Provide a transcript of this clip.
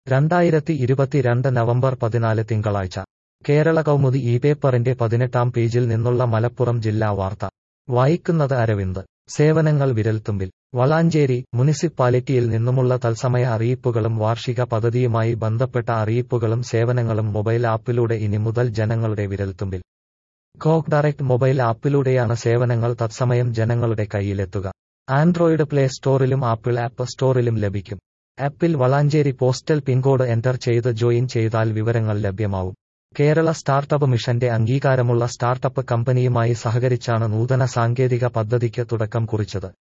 രണ്ടായിരത്തി ഇരുപത്തിരണ്ട് നവംബർ പതിനാല് തിങ്കളാഴ്ച കേരള കൗമുദി ഈ പേപ്പറിന്റെ പതിനെട്ടാം പേജിൽ നിന്നുള്ള മലപ്പുറം ജില്ലാ വാർത്ത വായിക്കുന്നത് അരവിന്ദ് സേവനങ്ങൾ വിരൽത്തുമ്പിൽ വളാഞ്ചേരി മുനിസിപ്പാലിറ്റിയിൽ നിന്നുമുള്ള തത്സമയ അറിയിപ്പുകളും വാർഷിക പദ്ധതിയുമായി ബന്ധപ്പെട്ട അറിയിപ്പുകളും സേവനങ്ങളും മൊബൈൽ ആപ്പിലൂടെ ഇനി മുതൽ ജനങ്ങളുടെ വിരൽത്തുമ്പിൽ കോക്ക് ഡയറക്ട് മൊബൈൽ ആപ്പിലൂടെയാണ് സേവനങ്ങൾ തത്സമയം ജനങ്ങളുടെ കയ്യിലെത്തുക ആൻഡ്രോയിഡ് പ്ലേ സ്റ്റോറിലും ആപ്പിൾ ആപ്പ് സ്റ്റോറിലും ലഭിക്കും ആപ്പിൽ വളാഞ്ചേരി പോസ്റ്റൽ പിൻകോഡ് എന്റർ ചെയ്ത് ജോയിൻ ചെയ്താൽ വിവരങ്ങൾ ലഭ്യമാവും കേരള സ്റ്റാർട്ടപ്പ് മിഷന്റെ അംഗീകാരമുള്ള സ്റ്റാർട്ടപ്പ് കമ്പനിയുമായി സഹകരിച്ചാണ് നൂതന സാങ്കേതിക പദ്ധതിക്ക് തുടക്കം കുറിച്ചത്